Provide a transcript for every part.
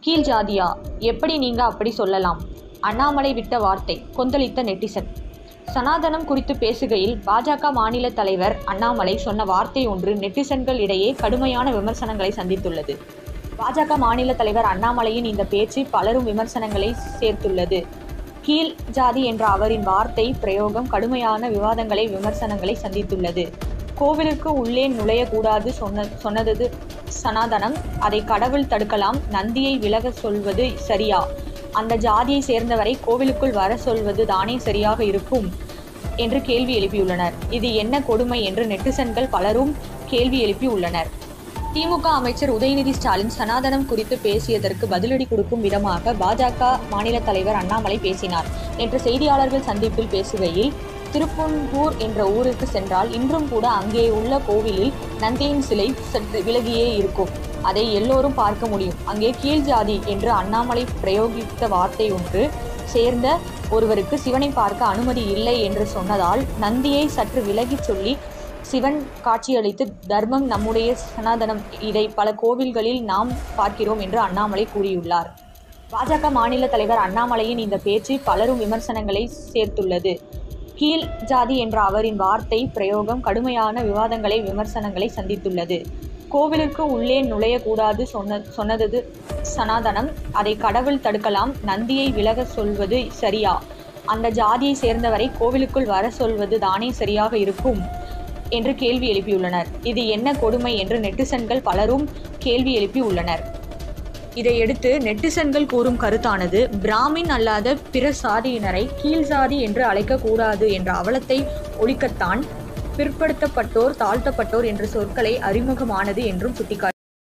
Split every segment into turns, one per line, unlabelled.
கீழ் ஜாதியா எப்படி நீங்க அப்படி சொல்லலாம் அண்ணாமலை விட்ட வார்த்தை கொந்தளித்த நெட்டிசன் சனாதனம் குறித்து பேசுகையில் பாஜக மாநில தலைவர் அண்ணாமலை சொன்ன வார்த்தை ஒன்று நெட்டிசன்கள் இடையே கடுமையான விமர்சனங்களை சந்தித்துள்ளது பாஜக மாநில தலைவர் அண்ணாமலையின் இந்த பேச்சு பலரும் விமர்சனங்களை சேர்த்துள்ளது கீழ் ஜாதி என்ற அவரின் வார்த்தை பிரயோகம் கடுமையான விவாதங்களை விமர்சனங்களை சந்தித்துள்ளது கோவிலுக்கு உள்ளே நுழையக்கூடாது சொன்ன சொன்னது சனாதனம் அதை கடவுள் தடுக்கலாம் நந்தியை விலக சொல்வது சரியா அந்த ஜாதியை சேர்ந்தவரை கோவிலுக்குள் வர சொல்வது தானே சரியாக இருக்கும் என்று கேள்வி எழுப்பியுள்ளனர் இது என்ன கொடுமை என்று நெட்டிசன்கள் பலரும் கேள்வி எழுப்பியுள்ளனர் திமுக அமைச்சர் உதயநிதி ஸ்டாலின் சனாதனம் குறித்து பேசியதற்கு பதிலடி கொடுக்கும் விதமாக பாஜக மாநில தலைவர் அண்ணாமலை பேசினார் நேற்று செய்தியாளர்கள் சந்திப்பில் பேசுகையில் திருப்பூர் என்ற ஊருக்கு சென்றால் இன்றும் கூட அங்கே உள்ள கோவிலில் நந்தியின் சிலை சற்று விலகியே இருக்கும் அதை எல்லோரும் பார்க்க முடியும் அங்கே கீழ் ஜாதி என்று அண்ணாமலை பிரயோகித்த வார்த்தை ஒன்று சேர்ந்த ஒருவருக்கு சிவனை பார்க்க அனுமதி இல்லை என்று சொன்னதால் நந்தியை சற்று விலகிச் சொல்லி சிவன் காட்சியளித்து தர்மம் நம்முடைய சனாதனம் இதை பல கோவில்களில் நாம் பார்க்கிறோம் என்று அண்ணாமலை கூறியுள்ளார் பாஜக மாநில தலைவர் அண்ணாமலையின் இந்த பேச்சு பலரும் விமர்சனங்களை சேர்த்துள்ளது கீழ் ஜாதி என்ற அவரின் வார்த்தை பிரயோகம் கடுமையான விவாதங்களை விமர்சனங்களை சந்தித்துள்ளது கோவிலுக்கு உள்ளே நுழையக்கூடாது சொன்ன சொன்னது சனாதனம் அதை கடவுள் தடுக்கலாம் நந்தியை விலக சொல்வது சரியா அந்த ஜாதியை சேர்ந்தவரை கோவிலுக்குள் வர சொல்வது தானே சரியாக இருக்கும் என்று கேள்வி எழுப்பியுள்ளனர் இது என்ன கொடுமை என்று நெட்டிசன்கள் பலரும் கேள்வி எழுப்பி உள்ளனர் இதையடுத்து நெட்டிசன்கள் கூறும் கருத்தானது பிராமின் அல்லாத பிற சாதியினரை கீழ் சாதி என்று அழைக்கக்கூடாது என்ற அவலத்தை ஒழிக்கத்தான் பிற்படுத்தப்பட்டோர் தாழ்த்தப்பட்டோர் என்ற சொற்களை அறிமுகமானது என்றும் சுட்டிக்காட்டி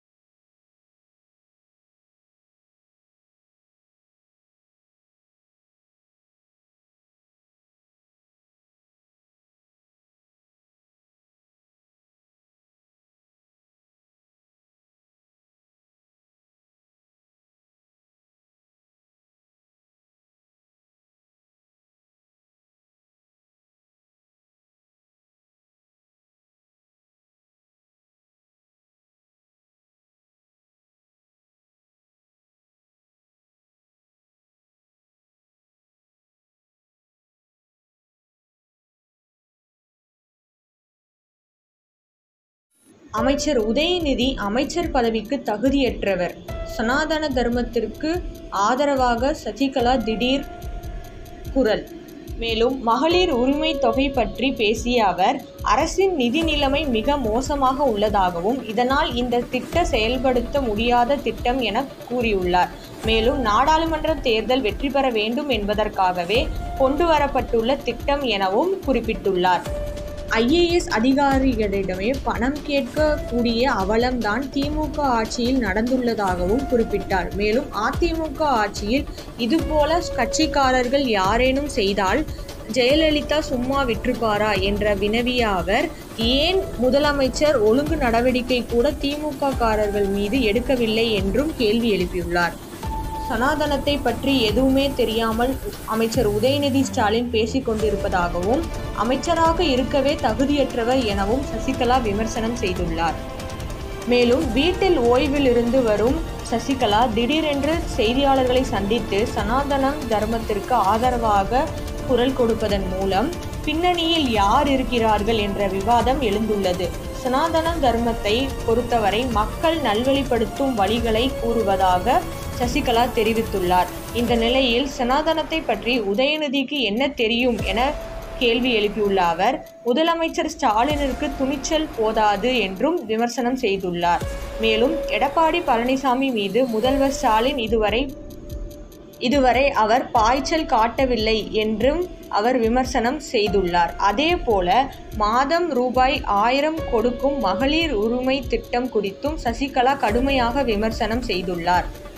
அமைச்சர் உதயநிதி அமைச்சர் பதவிக்கு தகுதியற்றவர் சனாதன தர்மத்திற்கு ஆதரவாக சசிகலா திடீர் குரல் மேலும் மகளிர் உரிமை தொகை பற்றி பேசிய அவர் அரசின் நிதி நிலைமை மிக மோசமாக உள்ளதாகவும் இதனால் இந்த திட்ட செயல்படுத்த முடியாத திட்டம் என கூறியுள்ளார் மேலும் நாடாளுமன்ற தேர்தல் வெற்றி பெற வேண்டும் என்பதற்காகவே கொண்டு வரப்பட்டுள்ள திட்டம் எனவும் குறிப்பிட்டுள்ளார் ஐஏஎஸ் அதிகாரிகளிடமே பணம் கேட்கக்கூடிய அவலம்தான் திமுக ஆட்சியில் நடந்துள்ளதாகவும் குறிப்பிட்டார் மேலும் அதிமுக ஆட்சியில் இதுபோல கட்சிக்காரர்கள் யாரேனும் செய்தால் ஜெயலலிதா சும்மா விற்றுப்பாரா என்ற வினவிய அவர் ஏன் முதலமைச்சர் ஒழுங்கு நடவடிக்கை கூட திமுக காரர்கள் மீது எடுக்கவில்லை என்றும் கேள்வி எழுப்பியுள்ளார் சனாதனத்தை பற்றி எதுவுமே தெரியாமல் அமைச்சர் உதயநிதி ஸ்டாலின் பேசிக் கொண்டிருப்பதாகவும் அமைச்சராக இருக்கவே தகுதியற்றவர் எனவும் சசிகலா விமர்சனம் செய்துள்ளார் மேலும் வீட்டில் ஓய்வில் இருந்து வரும் சசிகலா திடீரென்று செய்தியாளர்களை சந்தித்து சனாதனம் தர்மத்திற்கு ஆதரவாக குரல் கொடுப்பதன் மூலம் பின்னணியில் யார் இருக்கிறார்கள் என்ற விவாதம் எழுந்துள்ளது சனாதன தர்மத்தை பொறுத்தவரை மக்கள் நல்வழிப்படுத்தும் வழிகளை கூறுவதாக சசிகலா தெரிவித்துள்ளார் இந்த நிலையில் சனாதனத்தை பற்றி உதயநிதிக்கு என்ன தெரியும் என கேள்வி எழுப்பியுள்ள அவர் முதலமைச்சர் ஸ்டாலினிற்கு துணிச்சல் போதாது என்றும் விமர்சனம் செய்துள்ளார் மேலும் எடப்பாடி பழனிசாமி மீது முதல்வர் ஸ்டாலின் இதுவரை இதுவரை அவர் பாய்ச்சல் காட்டவில்லை என்றும் அவர் விமர்சனம் செய்துள்ளார் அதேபோல மாதம் ரூபாய் ஆயிரம் கொடுக்கும் மகளிர் உரிமை திட்டம் குறித்தும் சசிகலா கடுமையாக விமர்சனம் செய்துள்ளார்